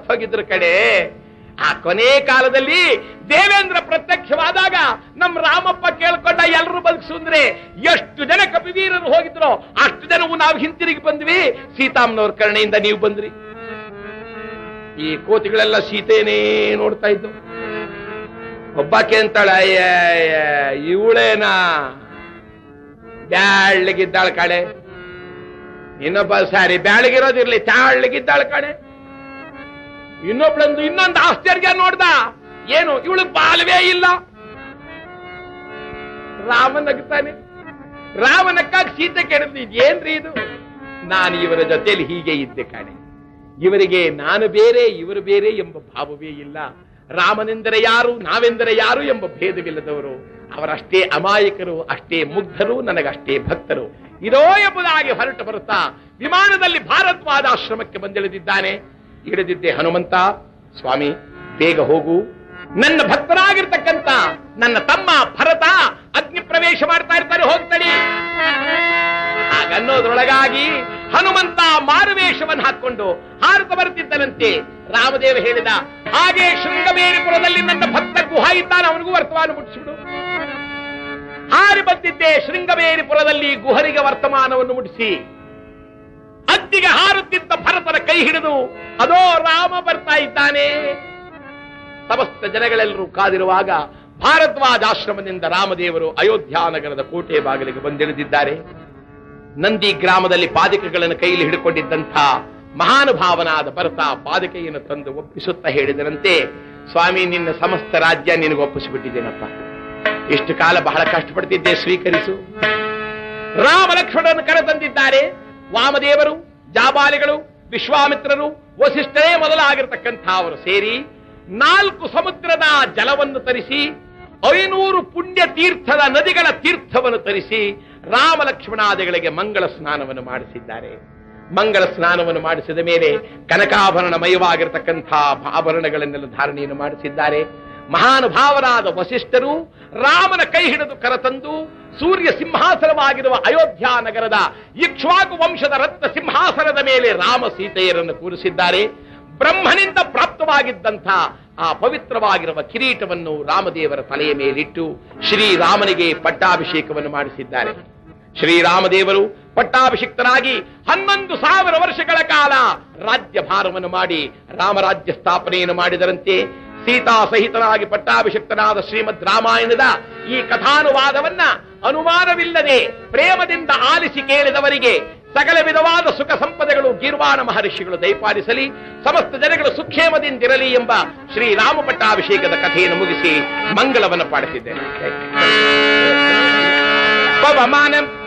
ಸತ್ತೋಗಿದ್ರು ಕಡೆ ಆ ಕೊನೆ ಕಾಲದಲ್ಲಿ ದೇವೇಂದ್ರ ಪ್ರತ್ಯಕ್ಷವಾದಾಗ ನಮ್ ರಾಮಪ್ಪ ಕೇಳ್ಕೊಂಡ ಎಲ್ರು ಬದುಕಿಸುಂದ್ರೆ ಎಷ್ಟು ಜನ ಕಪಿವೀರರು ಹೋಗಿದ್ರು ಅಷ್ಟು ಜನವು ನಾವು ಹಿಂತಿರುಗಿ ಬಂದ್ವಿ ಸೀತಾಮ್ನವ್ರ ಕರುಣೆಯಿಂದ ನೀವು ಬಂದ್ರಿ ಈ ಕೋತಿಗಳೆಲ್ಲ ಸೀತೆನೇ ನೋಡ್ತಾ ಇದ್ದು ಒಬ್ಬಾಕೆ ಅಂತಾಳ ಇವಳೇನಾ ಬ್ಯಾಳ್ಗಿದ್ದಾಳ ಕಡೆ ಇನ್ನೊಬ್ಬ ಸಾರಿ ಬ್ಯಾಳಗಿರೋದಿರ್ಲಿ ತಾಳ್ಗಿದ್ದಾಳ ಕಡೆ ಇನ್ನೊಬ್ಳಂದು ಇನ್ನೊಂದು ಆಶ್ಚರ್ಯ ನೋಡ್ದ ಏನು ಇವಳು ಬಾಲ್ವೇ ಇಲ್ಲ ರಾಮ ನಗ್ತಾನೆ ರಾಮ ನಕ್ಕಾಗ ಸೀತೆ ಕೆಡದು ಏನ್ರಿ ಇದು ನಾನು ಇವರ ಜೊತೆಯಲ್ಲಿ ಹೀಗೆ ಇದ್ದೆ ಕಾಣೆ ಇವರಿಗೆ ನಾನು ಬೇರೆ ಇವರು ಬೇರೆ ಎಂಬ ಭಾವವೇ ಇಲ್ಲ ರಾಮನೆಂದರೆ ಯಾರು ನಾವೆಂದರೆ ಯಾರು ಎಂಬ ಭೇದವಿಲ್ಲದವರು ಅವರಷ್ಟೇ ಅಮಾಯಕರು ಅಷ್ಟೇ ಮುಗ್ಧರು ನನಗಷ್ಟೇ ಭಕ್ತರು ಇದೋ ಎಂಬುದಾಗಿ ಹೊರಟು ಬರುತ್ತಾ ವಿಮಾನದಲ್ಲಿ ಭಾರದ್ವಾದ ಆಶ್ರಮಕ್ಕೆ ಬಂದಿಳಿದಿದ್ದಾನೆ ಇಳಿದಿದ್ದೆ ಹನುಮಂತ ಸ್ವಾಮಿ ಬೇಗ ಹೋಗು ನನ್ನ ಭಕ್ತರಾಗಿರ್ತಕ್ಕಂಥ ನನ್ನ ತಮ್ಮ ಭರತ ಅಗ್ನಿ ಪ್ರವೇಶ ಮಾಡ್ತಾ ಇರ್ತಾರೆ ಹೋಗ್ತಾನೆ ಹಾಗನ್ನೋದ್ರೊಳಗಾಗಿ ಹನುಮಂತ ಮಾರುವೇಷವನ್ನು ಹಾಕೊಂಡು ಹಾರುತ್ತ ಬರುತ್ತಿದ್ದನಂತೆ ರಾಮದೇವ ಹೇಳಿದ ಹಾಗೆ ಶೃಂಗಬೇರಿಪುರದಲ್ಲಿ ನನ್ನ ಭಕ್ತ ಗುಹ ಇದ್ದಾನೆ ಅವನಿಗೂ ವರ್ತಮಾನ ಮುಟ್ಟಿಸಿಬಿಡು ಹಾರಿ ಬಂದಿದ್ದೆ ಶೃಂಗಬೇರಿಪುರದಲ್ಲಿ ಗುಹರಿಗೆ ವರ್ತಮಾನವನ್ನು ಮುಟ್ಟಿಸಿ ಅಗ್ನಿಗೆ ಹಾರುತ್ತಿದ್ದ ಭರತನ ಕೈ ಹಿಡಿದು ಅದೋ ರಾಮ ಬರ್ತಾ ಇದ್ದಾನೆ ಸಮಸ್ತ ಜನಗಳೆಲ್ಲರೂ ಕಾದಿರುವಾಗ ಭಾರದ್ವಾಜ ಆಶ್ರಮದಿಂದ ರಾಮದೇವರು ಅಯೋಧ್ಯ ನಗರದ ಕೋಟೆ ಬಾಗಿಲಿಗೆ ಬಂದಿಳಿದಿದ್ದಾರೆ ನಂದಿ ಗ್ರಾಮದಲ್ಲಿ ಪಾದಕೆಗಳನ್ನು ಕೈಯಲ್ಲಿ ಹಿಡಿಕೊಂಡಿದ್ದಂಥ ಮಹಾನುಭಾವನಾದ ಭರತ ಪಾದಕೆಯನ್ನು ತಂದು ಒಪ್ಪಿಸುತ್ತಾ ಹೇಳಿದರಂತೆ ಸ್ವಾಮಿ ನಿನ್ನ ಸಮಸ್ತ ರಾಜ್ಯ ನಿನಗೆ ಒಪ್ಪಿಸಿಬಿಟ್ಟಿದ್ದೇನಪ್ಪ ಇಷ್ಟು ಕಾಲ ಬಹಳ ಕಷ್ಟಪಡ್ತಿದ್ದೆ ಸ್ವೀಕರಿಸು ರಾಮ ಲಕ್ಷ್ಮಣರನ್ನು ಕರೆತಂದಿದ್ದಾರೆ ವಾಮದೇವರು ಜಾಬಾಲಿಗಳು ವಿಶ್ವಾಮಿತ್ರರು ವಸಿಷ್ಠರೇ ಮೊದಲಾಗಿರ್ತಕ್ಕಂಥ ಅವರು ಸೇರಿ ನಾಲ್ಕು ಸಮುದ್ರದ ಜಲವನ್ನು ತರಿಸಿ ಐನೂರು ಪುಣ್ಯ ತೀರ್ಥದ ನದಿಗಳ ತೀರ್ಥವನ್ನು ತರಿಸಿ ರಾಮ ಲಕ್ಷ್ಮಣಾದಿಗಳಿಗೆ ಮಂಗಳ ಸ್ನಾನವನ್ನು ಮಾಡಿಸಿದ್ದಾರೆ ಮಂಗಳ ಸ್ನಾನವನ್ನು ಮಾಡಿಸಿದ ಮೇಲೆ ಕನಕಾಭರಣಮಯವಾಗಿರತಕ್ಕಂಥ ಆಭರಣಗಳನ್ನೆಲ್ಲ ಧಾರಣೆಯನ್ನು ಮಾಡಿಸಿದ್ದಾರೆ ಮಹಾನುಭಾವರಾದ ವಸಿಷ್ಠರು ರಾಮನ ಕೈ ಹಿಡಿದು ಕರತಂದು ಸೂರ್ಯ ಸಿಂಹಾಸನವಾಗಿರುವ ಅಯೋಧ್ಯ ನಗರದ ಇಕ್ಷ್ವಾಕು ವಂಶದ ರತ್ನ ಸಿಂಹಾಸನದ ಮೇಲೆ ರಾಮ ಸೀತೆಯರನ್ನು ಕೂರಿಸಿದ್ದಾರೆ ಬ್ರಹ್ಮನಿಂದ ಪ್ರಾಪ್ತವಾಗಿದ್ದಂಥ ಆ ಪವಿತ್ರವಾಗಿರುವ ಕಿರೀಟವನ್ನು ರಾಮದೇವರ ತಲೆಯ ಮೇಲಿಟ್ಟು ಶ್ರೀರಾಮನಿಗೆ ಪಟ್ಟಾಭಿಷೇಕವನ್ನು ಮಾಡಿಸಿದ್ದಾರೆ ಶ್ರೀರಾಮದೇವರು ಪಟ್ಟಾಭಿಷಿಕ್ತರಾಗಿ ಹನ್ನೊಂದು ಸಾವಿರ ವರ್ಷಗಳ ಕಾಲ ರಾಜ್ಯ ಭಾರವನ್ನು ಮಾಡಿ ರಾಮರಾಜ್ಯ ಸ್ಥಾಪನೆಯನ್ನು ಮಾಡಿದರಂತೆ ಸೀತಾ ಸಹಿತನಾಗಿ ಪಟ್ಟಾಭಿಷಿಕ್ತನಾದ ಶ್ರೀಮದ್ ರಾಮಾಯಣದ ಈ ಕಥಾನುವಾದವನ್ನ ಅನುಮಾನವಿಲ್ಲದೆ ಪ್ರೇಮದಿಂದ ಆಲಿಸಿ ಕೇಳಿದವರಿಗೆ ಸಕಲ ವಿಧವಾದ ಸುಖ ಸಂಪದಗಳು ಗೀರ್ವಾಣ ಮಹರ್ಷಿಗಳು ದಯಪಾಲಿಸಲಿ ಸಮಸ್ತ ಜನಗಳು ಸುಕ್ಷೇಮದಿಂದಿರಲಿ ಎಂಬ ಶ್ರೀರಾಮ ಪಟ್ಟಾಭಿಷೇಕದ ಕಥೆಯನ್ನು ಮುಗಿಸಿ ಮಂಗಳವನ್ನು ಪಾಡಿಸಿದ್ದೇನೆ ಪವಮಾನ